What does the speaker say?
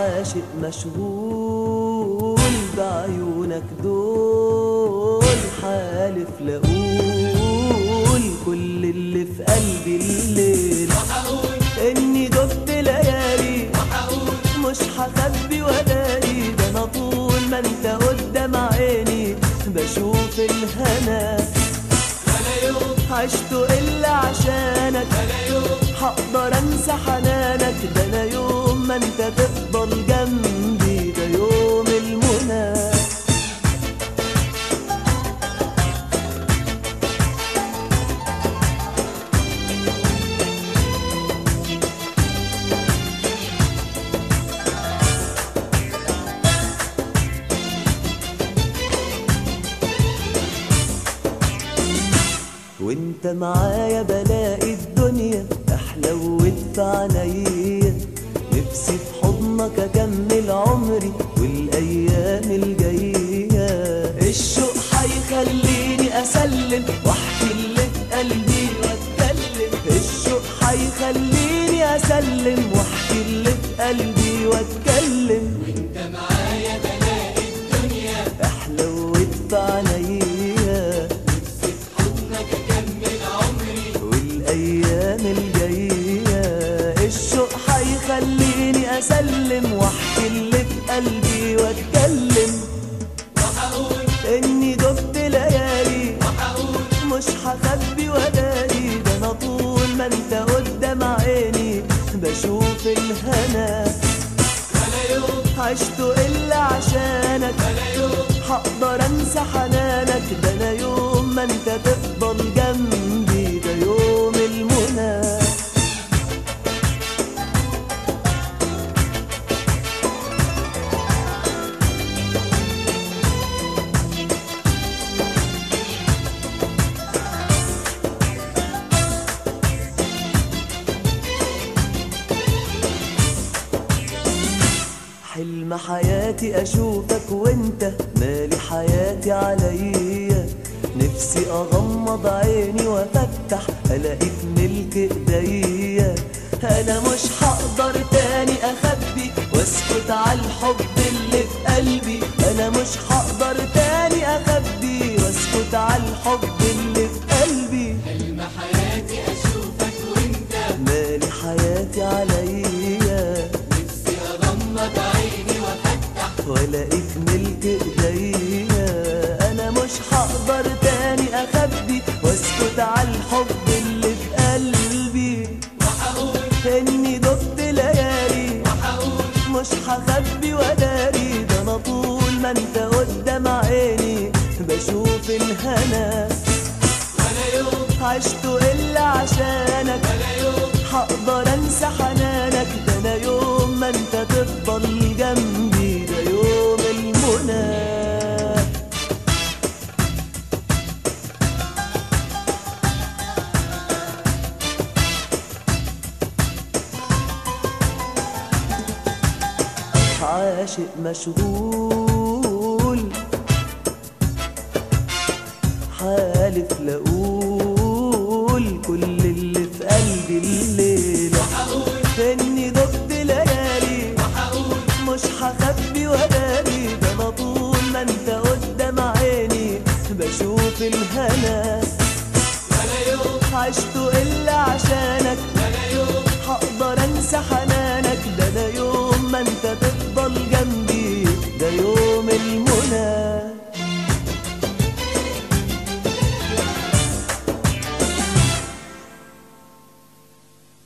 عاشق مشغول بعيونك دول حالف لأقول كل اللي في قلبي الليل إني دفت ليالي مش هخبي وداري ده أنا طول ما أنت قدام عيني بشوف الهنا عشت إلا عشانك هقدر انسى حنانك ده انا يوم ما انت تفضل جنبي ده يوم المنى وانت معايا بلاقي الدنيا احلوت في عينيا نفسي في حضنك اكمل عمري والايام الجايه الشوق هيخليني اسلم واحكي اللي في قلبي واتكلم الشوق هيخليني اسلم واحكي اللي في قلبي واتكلم انت معايا بلاقي الدنيا احلوت في عينيا نفسي في حضنك اكمل عمري والايام الجايه الشوق هيخليني اسلم واحكي اللي في قلبي واتكلم وهقول اني دفت ليالي وهقول مش هخبي وداري ده انا طول ما انت قدام عيني بشوف الهنا ولا يوم عشت الا عشانك ولا يوم هقدر انسى حنانك ده انا يوم ما انت تفضل جنبي ده يوم المنى حلم حياتي اشوفك وانت مالي حياتي عليا نفسي اغمض عيني وافتح الاقيك ملك ايديا انا مش هقدر تاني اخبي واسكت على الحب اللي في قلبي انا مش هقدر تاني اخبي واسكت على الحب اللي في قلبي حلم حياتي اشوفك وانت مالي حياتي عليا نفسي اغمض عيني وافتح والاقيك ملك ايديا انا مش هقدر تاني اخبي واسكت على الحب اللي في قلبي وهقول اني دفت ليالي وهقول مش هخبي وداري ده انا طول ما انت قدام عيني بشوف الهنا ولا يوم عشت الا عشانك ولا يوم هقدر انسى حنانك ده انا يوم ما انت تفضل جنبي ده يوم المنى عاشق مشغول حالف لأقول كل اللي في قلبي الليلة وهقول إني دفت ليالي وهقول مش هخبي وداري ده أنا طول ما أنت قدام عيني بشوف الهنا ولا يوم عشت إلا عشانك ولا يوم هقدر أنسى حنانك ده أنا يوم ما أنت تفضل جنبي ده يوم الموت